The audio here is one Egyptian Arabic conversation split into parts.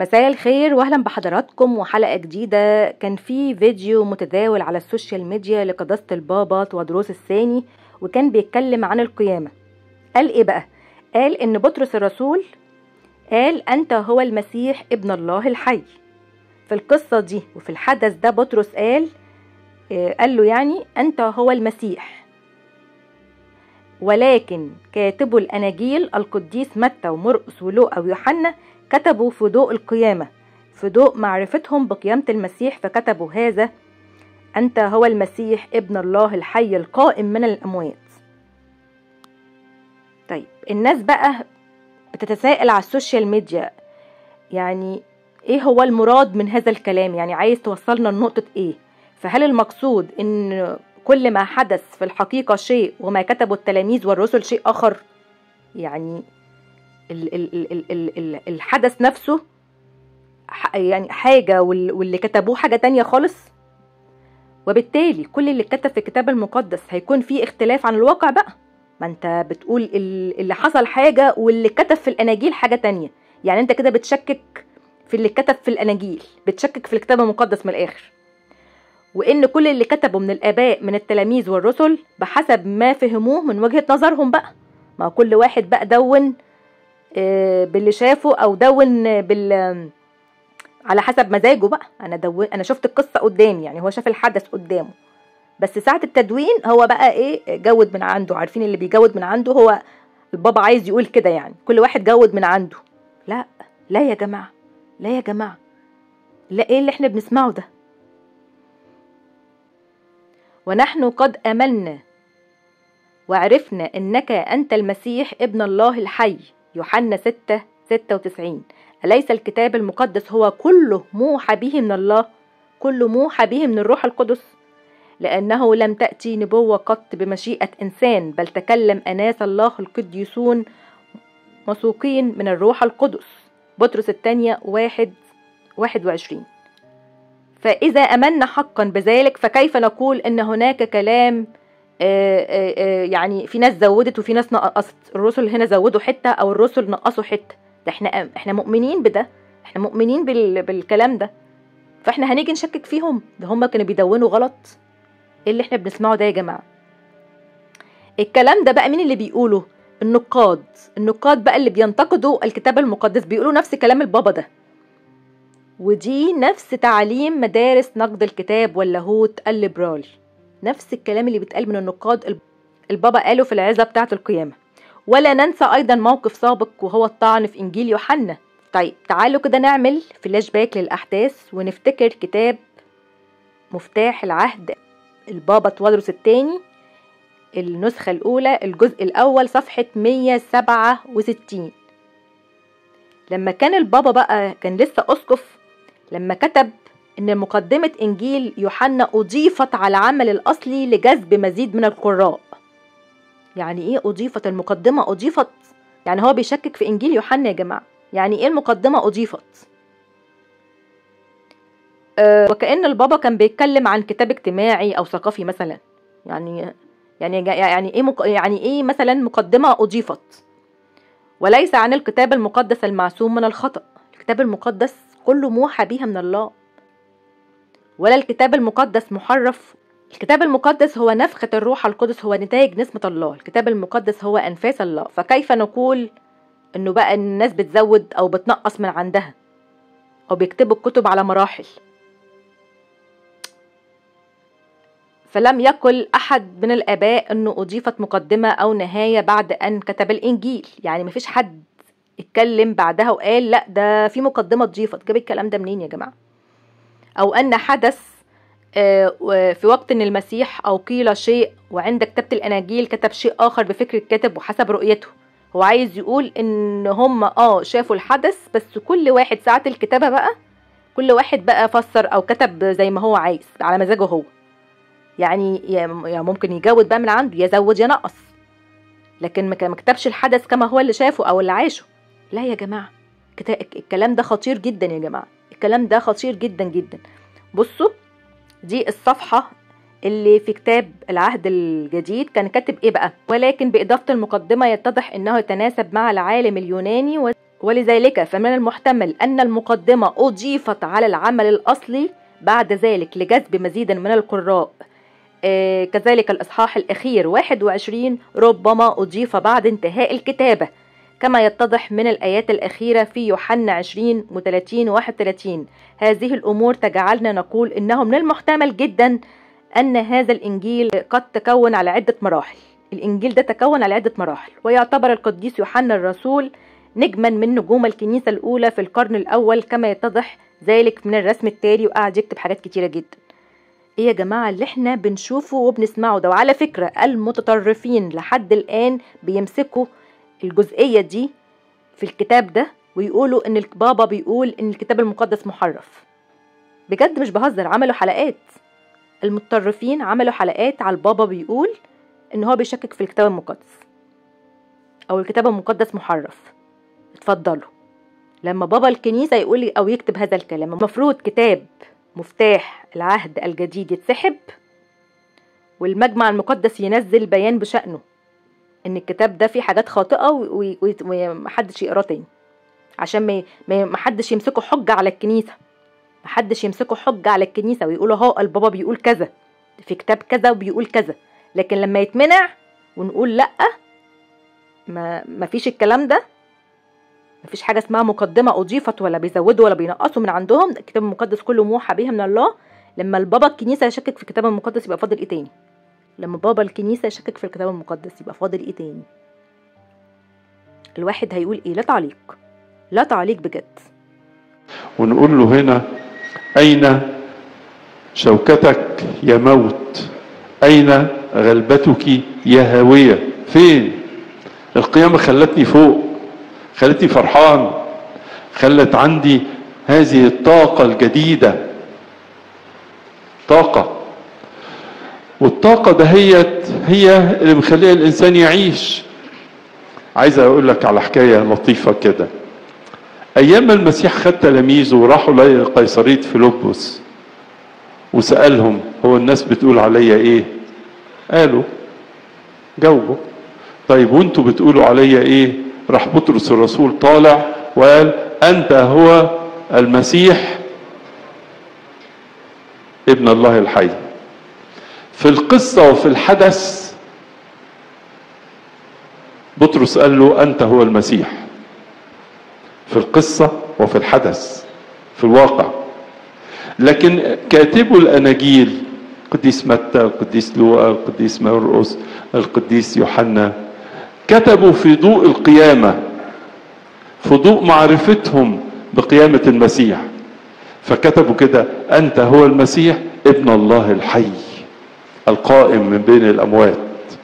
مساء الخير واهلا بحضراتكم وحلقة جديدة كان في فيديو متداول على السوشيال ميديا لقداسة البابا تودروس الثاني وكان بيتكلم عن القيامة قال ايه بقى قال ان بطرس الرسول قال انت هو المسيح ابن الله الحي في القصة دي وفي الحدث ده بطرس قال آه، قال له يعني انت هو المسيح ولكن كاتبو الاناجيل القديس متى ومرقس ولوقا ويوحنا كتبوا في ضوء القيامة في ضوء معرفتهم بقيامة المسيح فكتبوا هذا أنت هو المسيح ابن الله الحي القائم من الأموات طيب الناس بقى بتتساءل على السوشيال ميديا يعني ايه هو المراد من هذا الكلام يعني عايز توصلنا لنقطة ايه فهل المقصود ان كل ما حدث في الحقيقة شيء وما كتبه التلاميذ والرسل شيء آخر يعني ال ال ال ال ال ال الحدث نفسه ح- يعني حاجة وال- واللي كتبوه حاجة تانية خالص وبالتالي كل اللي اتكتب في الكتاب المقدس هيكون فيه اختلاف عن الواقع بقى ما انت بتقول ال- اللي حصل حاجة واللي كتب في الأناجيل حاجة تانية يعني انت كده بتشكك في اللي كتب في الأناجيل بتشكك في الكتاب المقدس من الآخر وإن كل اللي كتبه من الآباء من التلاميذ والرسل بحسب ما فهموه من وجهة نظرهم بقى ما كل واحد بقى دون آه، باللي شافه او دون بال على حسب مزاجه بقى انا دون انا شفت القصه قدامي يعني هو شاف الحدث قدامه بس ساعه التدوين هو بقى ايه جود من عنده عارفين اللي بيجود من عنده هو البابا عايز يقول كده يعني كل واحد جود من عنده لا لا يا جماعه لا يا جماعه لا ايه اللي احنا بنسمعه ده ونحن قد املنا وعرفنا انك انت المسيح ابن الله الحي يوحنا 6 96 أليس الكتاب المقدس هو كله موحى به من الله كله موحى به من الروح القدس لأنه لم تأتي نبوة قط بمشيئة إنسان بل تكلم أناس الله القديسون مسوقين من الروح القدس بطرس الثانية واحد واحد وعشرين فإذا أمنا حقا بذلك فكيف نقول أن هناك كلام آه، آه، آه، يعني في ناس زودت وفي ناس نقصت الرسل هنا زودوا حته او الرسل نقصوا حته ده احنا احنا مؤمنين بده احنا مؤمنين بال... بالكلام ده فاحنا هنيجي نشكك فيهم ده هم كانوا بيدونوا غلط ايه اللي احنا بنسمعه ده يا جماعه الكلام ده بقى مين اللي بيقوله النقاد النقاد بقى اللي بينتقدوا الكتاب المقدس بيقولوا نفس كلام البابا ده ودي نفس تعليم مدارس نقد الكتاب واللاهوت الليبرالي نفس الكلام اللي بيتقال من النقاد الب- البابا قاله في العظة بتاعة القيامة ولا ننسى أيضا موقف سابق وهو الطعن في إنجيل يوحنا طيب تعالوا كده نعمل فلاش باك للأحداث ونفتكر كتاب مفتاح العهد البابا تودرس الثاني النسخة الأولى الجزء الأول صفحة 167 لما كان البابا بقى كان لسه أسقف لما كتب إن مقدمة إنجيل يوحنا أضيفت على العمل الأصلي لجذب مزيد من القراء يعني إيه أضيفت المقدمة أضيفت يعني هو بيشكك في إنجيل يوحنا يا جماعة يعني إيه المقدمة أضيفت أه وكأن البابا كان بيتكلم عن كتاب اجتماعي أو ثقافي مثلا يعني يعني يعني إيه مق... يعني إيه مثلا مقدمة أضيفت وليس عن الكتاب المقدس المعصوم من الخطأ الكتاب المقدس كله موحى بيها من الله ولا الكتاب المقدس محرف الكتاب المقدس هو نفخة الروح القدس هو نتاج نسمة الله الكتاب المقدس هو أنفاس الله فكيف نقول إنه بقى الناس بتزود أو بتنقص من عندها أو بيكتبوا الكتب على مراحل فلم يقل أحد من الآباء أنه أضيفت مقدمة أو نهاية بعد أن كتب الإنجيل يعني مفيش حد اتكلم بعدها وقال لا ده في مقدمة ضيفت جاب الكلام ده منين يا جماعة أو أن حدث آه، و- في وقت ان المسيح او قيل شيء وعند كتابة الاناجيل كتب شيء اخر بفكر الكاتب وحسب رؤيته هو عايز يقول ان هم اه شافوا الحدث بس كل واحد ساعة الكتابة بقى كل واحد بقى فسر او كتب زي ما هو عايز على مزاجه هو يعني يا يا ممكن يجود بقى من عنده يزود ينقص لكن ما كان- ما كتبش الحدث كما هو اللي شافه او اللي عاشه لا يا جماعة كتا- الكلام ده خطير جدا يا جماعة الكلام ده خطير جدا جدا بصوا دي الصفحة اللي في كتاب العهد الجديد كان كاتب ايه بقى ولكن بإضافة المقدمة يتضح انه يتناسب مع العالم اليوناني و- ولذلك فمن المحتمل أن المقدمة أضيفت على العمل الأصلي بعد ذلك لجذب مزيدا من القراء آه كذلك الإصحاح الأخير 21 ربما أضيف بعد انتهاء الكتابة كما يتضح من الآيات الأخيرة في يوحنا 20 و30 و31 هذه الأمور تجعلنا نقول إنه من المحتمل جدا أن هذا الإنجيل قد تكون على عدة مراحل الإنجيل ده تكون على عدة مراحل ويعتبر القديس يوحنا الرسول نجما من نجوم الكنيسة الأولى في القرن الأول كما يتضح ذلك من الرسم التالي وقعد يكتب حاجات كتيرة جدا ايه يا جماعة اللي احنا بنشوفه وبنسمعه ده وعلى فكرة المتطرفين لحد الآن بيمسكوا الجزئية دي في الكتاب ده ويقولوا ان البابا بيقول ان الكتاب المقدس محرف بجد مش بهزر عملوا حلقات المتطرفين عملوا حلقات على البابا بيقول ان هو بيشكك في الكتاب المقدس او الكتاب المقدس محرف اتفضلوا لما بابا الكنيسة يقول او يكتب هذا الكلام المفروض كتاب مفتاح العهد الجديد يتسحب والمجمع المقدس ينزل بيان بشأنه ان الكتاب ده فيه حاجات خاطئة ومحدش يقراه تاني عشان ما محدش يمسكه حجة على الكنيسة محدش يمسكه حجة على الكنيسة ويقول اهو البابا بيقول كذا في كتاب كذا وبيقول كذا لكن لما يتمنع ونقول لأ ما مفيش الكلام ده مفيش حاجة اسمها مقدمة أضيفت ولا بيزودوا ولا بينقصوا من عندهم الكتاب المقدس كله موحى بيها من الله لما البابا الكنيسة يشكك في الكتاب المقدس يبقى فاضل ايه تاني لما بابا الكنيسة يشكك في الكتاب المقدس يبقى فاضل ايه تاني الواحد هيقول ايه لا تعليق لا تعليق بجد ونقول له هنا أين شوكتك يا موت أين غلبتك يا هاوية فين القيامة خلتني فوق خلتني فرحان خلت عندي هذه الطاقة الجديدة طاقة والطاقة دهيت هي اللي مخليها الإنسان يعيش عايز أقول لك على حكاية لطيفة كده أيام المسيح خد تلاميذه وراحوا لقيصرية فيلبس وسألهم هو الناس بتقول عليا إيه؟ قالوا جاوبوا طيب وانتوا بتقولوا عليا إيه؟ راح بطرس الرسول طالع وقال أنت هو المسيح ابن الله الحي في القصة وفي الحدث بطرس قال له أنت هو المسيح في القصة وفي الحدث في الواقع لكن كاتبو الأناجيل القديس متى القديس لوقا القديس مرقس القديس يوحنا كتبوا في ضوء القيامة في ضوء معرفتهم بقيامة المسيح فكتبوا كده أنت هو المسيح ابن الله الحي القائم من بين الأموات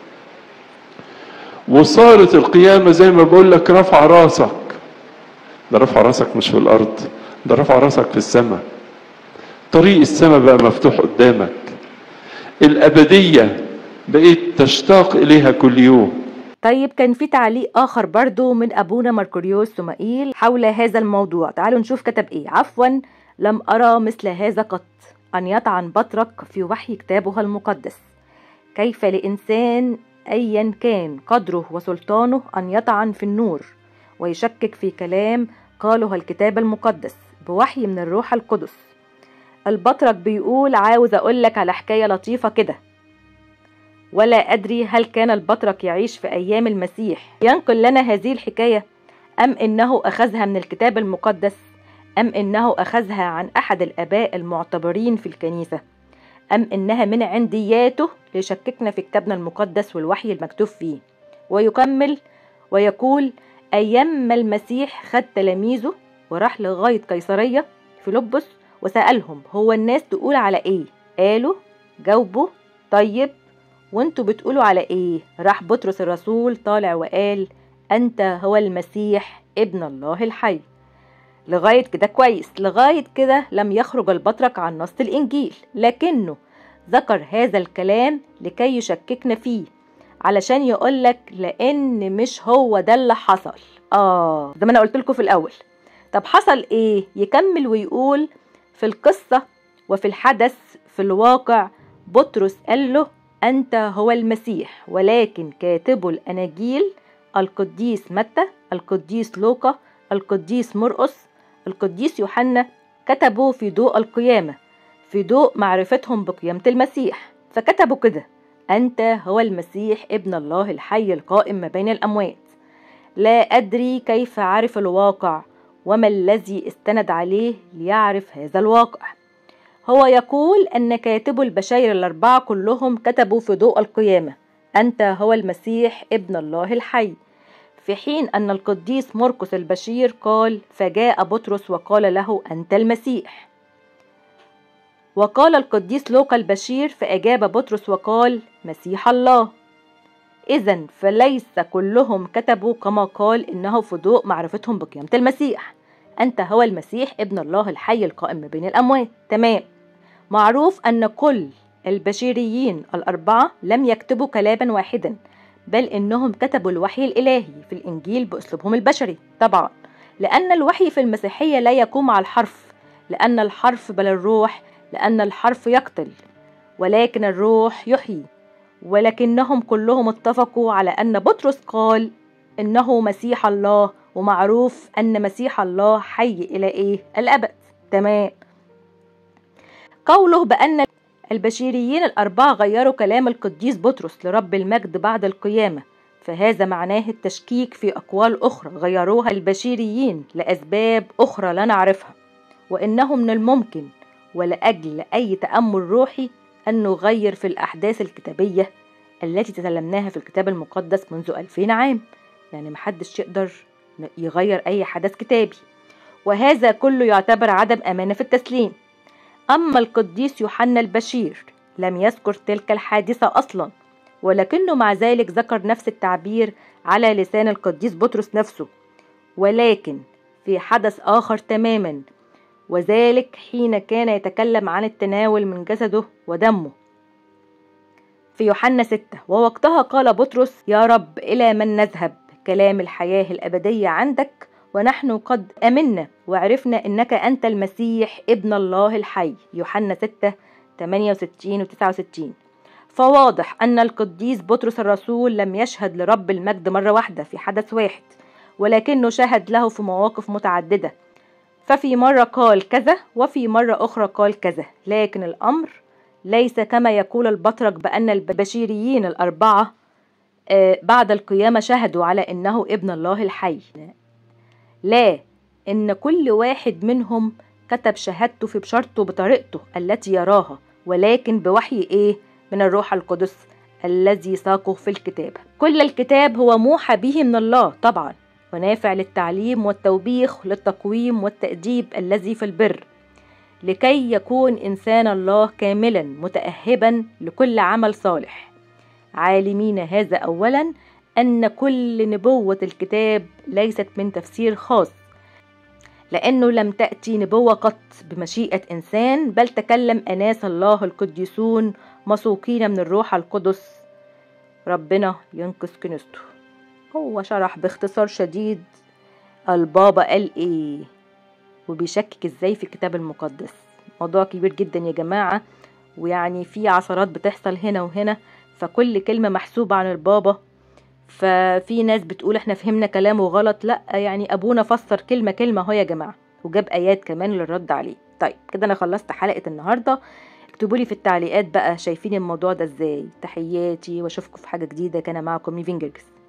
وصارت القيامة زي ما بقول لك رفع راسك ده رفع راسك مش في الأرض ده رفع راسك في السماء طريق السماء بقى مفتوح قدامك الأبدية بقيت تشتاق إليها كل يوم طيب كان في تعليق آخر برضو من أبونا مركوريوس سمائيل حول هذا الموضوع تعالوا نشوف كتب إيه عفوا لم أرى مثل هذا قط أن يطعن بطرك في وحي كتابها المقدس كيف لإنسان أيا كان قدره وسلطانه أن يطعن في النور ويشكك في كلام قاله الكتاب المقدس بوحي من الروح القدس البطرك بيقول عاوز أقولك على حكاية لطيفة كده ولا أدري هل كان البطرك يعيش في أيام المسيح ينقل لنا هذه الحكاية أم إنه أخذها من الكتاب المقدس أم إنه أخذها عن أحد الآباء المعتبرين في الكنيسة أم إنها من عندياته ليشككنا في كتابنا المقدس والوحي المكتوب فيه ويكمل ويقول أيام ما المسيح خد تلاميذه وراح لغاية قيصرية فيلبس وسألهم هو الناس تقول على إيه قالوا جاوبوا طيب وانتوا بتقولوا على إيه راح بطرس الرسول طالع وقال أنت هو المسيح ابن الله الحي لغاية كده كويس لغاية كده لم يخرج البطرك عن نص الإنجيل لكنه ذكر هذا الكلام لكي يشككنا فيه علشان يقولك لأن مش هو ده اللي حصل آه زي ما أنا قلت لكم في الأول طب حصل إيه يكمل ويقول في القصة وفي الحدث في الواقع بطرس قال له أنت هو المسيح ولكن كاتب الأناجيل القديس متى القديس لوقا القديس مرقس القديس يوحنا كتبوا في ضوء القيامة في ضوء معرفتهم بقيامة المسيح فكتبوا كده أنت هو المسيح ابن الله الحي القائم ما بين الأموات لا أدري كيف عرف الواقع وما الذي استند عليه ليعرف هذا الواقع هو يقول أن كاتبو البشاير الأربعة كلهم كتبوا في ضوء القيامة أنت هو المسيح ابن الله الحي في حين أن القديس مرقس البشير قال فجاء بطرس وقال له أنت المسيح وقال القديس لوقا البشير فأجاب بطرس وقال مسيح الله إذا فليس كلهم كتبوا كما قال إنه في ضوء معرفتهم بقيامة المسيح أنت هو المسيح ابن الله الحي القائم ما بين الأموات تمام معروف أن كل البشيريين الأربعة لم يكتبوا كلابا واحدا بل إنهم كتبوا الوحي الإلهي في الإنجيل بأسلوبهم البشري طبعا لأن الوحي في المسيحية لا يقوم على الحرف لأن الحرف بل الروح لأن الحرف يقتل ولكن الروح يحيي ولكنهم كلهم اتفقوا على أن بطرس قال إنه مسيح الله ومعروف أن مسيح الله حي إلى إيه؟ الأبد تمام قوله بأن البشيريين الأربعة غيروا كلام القديس بطرس لرب المجد بعد القيامة فهذا معناه التشكيك في أقوال أخرى غيروها البشيريين لأسباب أخرى لا نعرفها وإنه من الممكن ولأجل أي تأمل روحي أن نغير في الأحداث الكتابية التي تسلمناها في الكتاب المقدس منذ ألفين عام يعني محدش يقدر يغير أي حدث كتابي وهذا كله يعتبر عدم أمانة في التسليم أما القديس يوحنا البشير لم يذكر تلك الحادثة أصلا ولكنه مع ذلك ذكر نفس التعبير على لسان القديس بطرس نفسه ولكن في حدث آخر تماما وذلك حين كان يتكلم عن التناول من جسده ودمه في يوحنا ستة ووقتها قال بطرس يا رب إلى من نذهب كلام الحياة الأبدية عندك ونحن قد أمنا وعرفنا إنك أنت المسيح ابن الله الحي يوحنا 6 68 و 69 فواضح أن القديس بطرس الرسول لم يشهد لرب المجد مرة واحدة في حدث واحد ولكنه شهد له في مواقف متعددة ففي مرة قال كذا وفي مرة أخرى قال كذا لكن الأمر ليس كما يقول البطرك بأن البشيريين الأربعة بعد القيامة شهدوا على إنه ابن الله الحي لا إن كل واحد منهم كتب شهادته في بشرته بطريقته التي يراها ولكن بوحي إيه من الروح القدس الذي ساقه في الكتاب كل الكتاب هو موحى به من الله طبعا ونافع للتعليم والتوبيخ للتقويم والتأديب الذي في البر لكي يكون إنسان الله كاملا متأهبا لكل عمل صالح عالمين هذا أولا أن كل نبوة الكتاب ليست من تفسير خاص لأنه لم تأتي نبوة قط بمشيئة إنسان بل تكلم أناس الله القديسون مسوقين من الروح القدس ربنا ينقذ كنيسته هو شرح باختصار شديد البابا قال ايه وبيشكك ازاي في الكتاب المقدس موضوع كبير جدا يا جماعة ويعني في عثرات بتحصل هنا وهنا فكل كلمة محسوبة عن البابا ففي ناس بتقول احنا فهمنا كلامه غلط لا يعني ابونا فسر كلمة كلمة اهو يا جماعة وجاب ايات كمان للرد عليه طيب كده انا خلصت حلقة النهاردة اكتبوا لي في التعليقات بقى شايفين الموضوع ده ازاي تحياتي واشوفكم في حاجة جديدة كان معكم نيفين جرجس